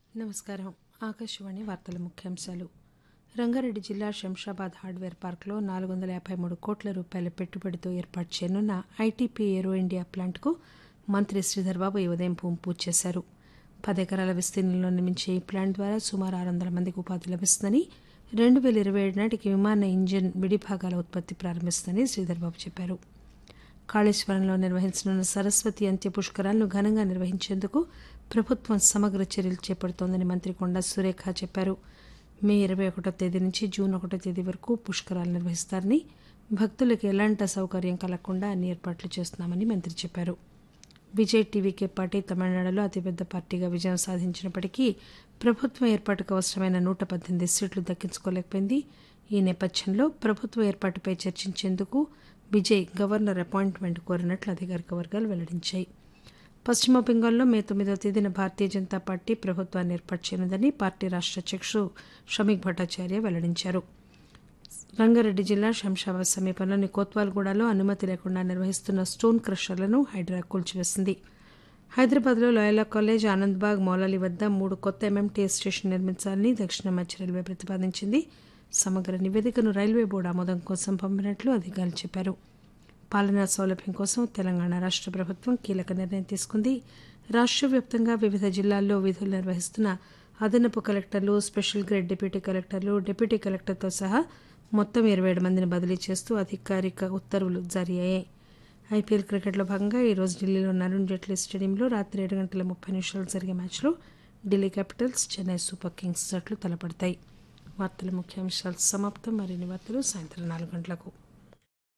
నమస్కారం ఆకాశవాణి వార్తల ముఖ్యాంశాలు రంగారెడ్డి జిల్లా శంషాబాద్ హార్డ్వేర్ పార్క్లో నాలుగు వందల యాభై మూడు కోట్ల రూపాయల పెట్టుబడితో ఏర్పాటు చేయనున్న ఐటీపీ ఏరో ఇండియా ప్లాంట్కు మంత్రి శ్రీధర్ బాబు ఈ ఉదయం భూమి పూజ చేశారు పది ఎకరాల విస్తీర్ణంలో నిర్మించే ఈ ప్లాంట్ ద్వారా సుమారు ఆరు వందల మందికి ఉపాధి లభిస్తుందని రెండు వేల ఇరవై ఏడు నాటికి విమాన ఇంజిన్ విడిభాగాల ఉత్పత్తి ప్రారంభిస్తుందని శ్రీధర్ బాబు చెప్పారు కాళేశ్వరంలో నిర్వహించనున్న సరస్వతి అంత్య పుష్కరాలను ఘనంగా నిర్వహించేందుకు ప్రభుత్వం సమగ్ర చర్యలు చేపడుతోందని మంత్రి కొండా సురేఖ చెప్పారు మే ఇరవై ఒకటో తేదీ నుంచి జూన్ ఒకటో తేదీ వరకు పుష్కరాలు నిర్వహిస్తారని భక్తులకు ఎలాంటి అసౌకర్యం కలగకుండా అన్ని ఏర్పాట్లు చేస్తున్నామని మంత్రి చెప్పారు విజయ్ టీవీకే పార్టీ తమిళనాడులో అతిపెద్ద పార్టీగా విజయం సాధించినప్పటికీ ప్రభుత్వం ఏర్పాటుకు అవసరమైన నూట పద్దెనిమిది సీట్లు దక్కించుకోలేకపోయింది ఈ నేపథ్యంలో ప్రభుత్వ ఏర్పాటుపై చర్చించేందుకు విజయ్ గవర్నర్ అపాయింట్మెంట్ కోరినట్లు అధికారిక వర్గాలు వెల్లడించాయి పశ్చిమ బెంగాల్లో మే తొమ్మిదవ తేదీన భారతీయ జనతా పార్టీ ప్రభుత్వాన్ని ఏర్పాటు చేయనుందని పార్టీ రాష్ట్ర అధ్యక్షుడు షమీక్ భట్టాచార్య వెల్లడించారు రంగారెడ్డి జిల్లా శంషాబాద్ సమీపంలోని కోత్వాల్గూడలో అనుమతి లేకుండా నిర్వహిస్తున్న స్టోన్ క్రషర్లను హైడ్రా కూల్చివేసింది హైదరాబాద్లో లోయలా కాలేజ్ ఆనంద్బాగ్ మౌలాలి వద్ద మూడు కొత్త ఎంఎంటీఎస్ స్టేషన్ నిర్మించాలని దక్షిణ మధ్య రైల్వే ప్రతిపాదించింది సమగ్ర నివేదికను రైల్వే బోర్డు ఆమోదం కోసం పంపినట్లు అధికారులు చెప్పారు పాలనా సౌలభ్యం కోసం తెలంగాణ రాష్ట్ర ప్రభుత్వం కీలక నిర్ణయం తీసుకుంది రాష్ట్ర వ్యాప్తంగా వివిధ జిల్లాల్లో విధులు నిర్వహిస్తున్న అదనపు కలెక్టర్లు స్పెషల్ గ్రేడ్ డిప్యూటీ కలెక్టర్లు డిప్యూటీ కలెక్టర్తో సహా మొత్తం ఇరవై ఏడు మందిని బదిలీ చేస్తూ అధికారిక ఉత్తర్వులు జారీ అయ్యాయి ఐపీఎల్ క్రికెట్లో భాగంగా ఈరోజు ఢిల్లీలో అరుణ్ జైట్లీ స్టేడియంలో రాత్రి ఏడు గంటల ముప్పై నిమిషాలు జరిగే మ్యాచ్లో Delhi capitals Chennai super kings జట్లు తలపడతాయి వార్తల ముఖ్యాంశాలు సమాప్తం మరిన్ని వార్తలు సాయంత్రం నాలుగు గంటలకు